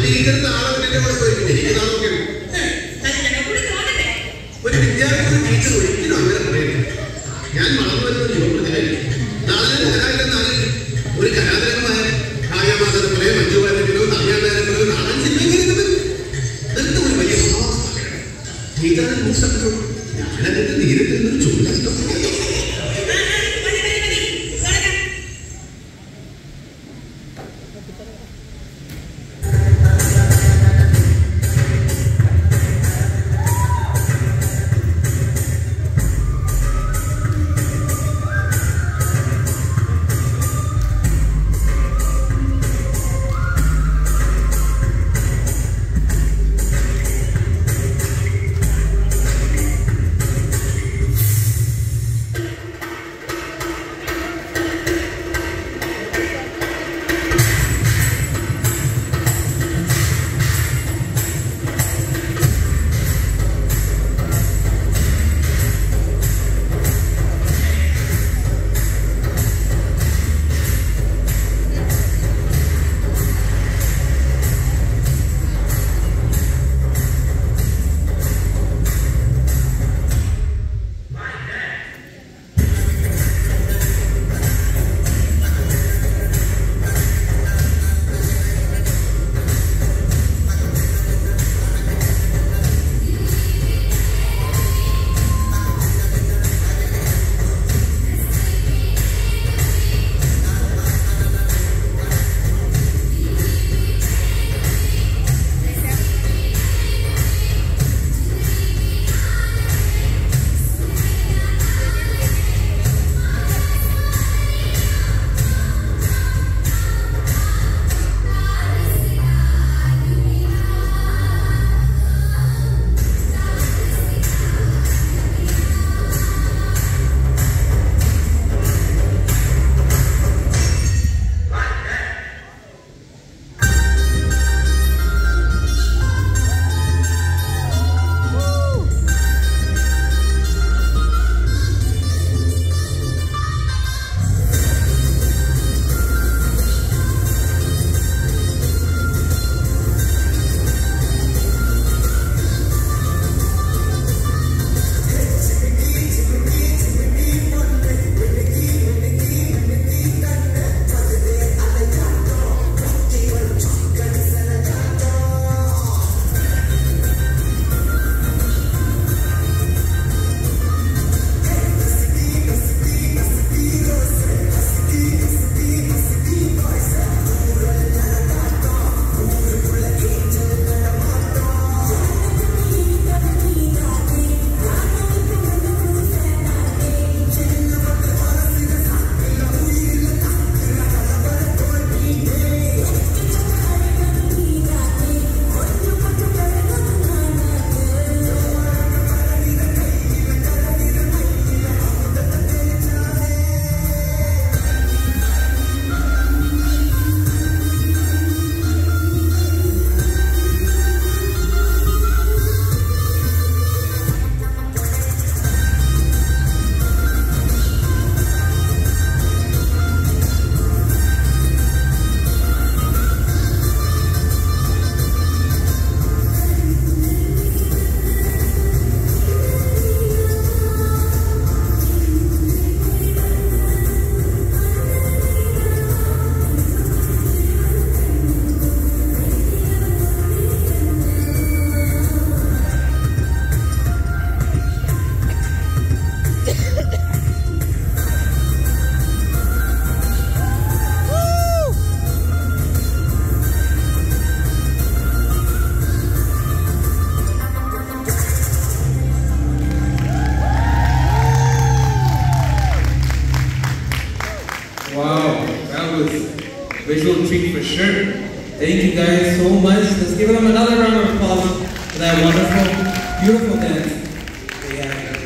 ഭീകരത ആളതിന്റെ കൂടെ പോയി എനിക്ക് നാളൊക്കെ ഒരു വിദ്യാർത്ഥി ഒരു ടീച്ചർ ഒരിക്കലും അങ്ങനെ പറയരുത് ഞാൻ വളർന്നു വരുന്ന ഒരു യുവപ്രതിഭയാണ് നാളെ കലാകാരനാണ് ഒരു കലാകാരന്മാർ ഭാഗ്യമാതാ പോലെ മഞ്ജുവാരത്തിലോ നവ്യാനാരെ പോലെ നാളെ സിനിമയിൽ നിർത്തും ഒരു വലിയ മഹാസ്ഥാപനം ടീച്ചറിനെ മൂസപ്പെട്ടു ഞാനതിന്റെ നേരിട്ട് നിന്ന് ചോദിച്ചിട്ടോ Wow, that was visual treat for sure. Thank you guys so much. Let's give them another round of applause for that wonderful, beautiful dance. they had.